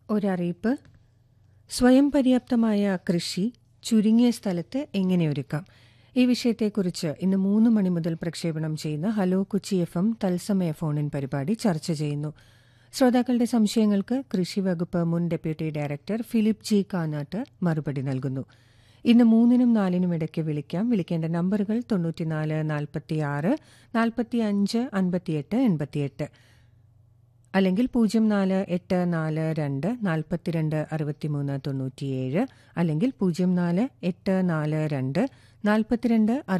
ഒരറിയിപ്പ് സ്വയം പര്യാപ്തമായ കൃഷി ചുരുങ്ങിയ സ്ഥലത്ത് എങ്ങനെ ഒരുക്കാം ഈ വിഷയത്തെക്കുറിച്ച് ഇന്ന് മൂന്ന് മണി മുതൽ പ്രക്ഷേപണം ചെയ്യുന്ന ഹലോ കൊച്ചി എഫ് എം തത്സമയ ഫോണിൻ പരിപാടി ചർച്ച ചെയ്യുന്നു ശ്രോതാക്കളുടെ സംശയങ്ങൾക്ക് കൃഷി വകുപ്പ് മുൻ deputy director Philip G Kanat മറുപടി നൽകുന്നു ഇന്ന് മൂന്നിനും നാലിനും ഇടയ്ക്ക് വിളിക്കാം വിളിക്കേണ്ട നമ്പറുകൾ തൊണ്ണൂറ്റിനാല് നാൽപ്പത്തിയാറ് നാൽപ്പത്തി അഞ്ച് അൻപത്തിയെട്ട് എൺപത്തിയെട്ട് അല്ലെങ്കിൽ പൂജ്യം നാല് എട്ട് നാല് രണ്ട് നാൽപ്പത്തിരണ്ട് അറുപത്തിമൂന്ന് തൊണ്ണൂറ്റിയേഴ് അല്ലെങ്കിൽ പൂജ്യം നാല് എട്ട് നാല് രണ്ട് നാൽപ്പത്തിരണ്ട്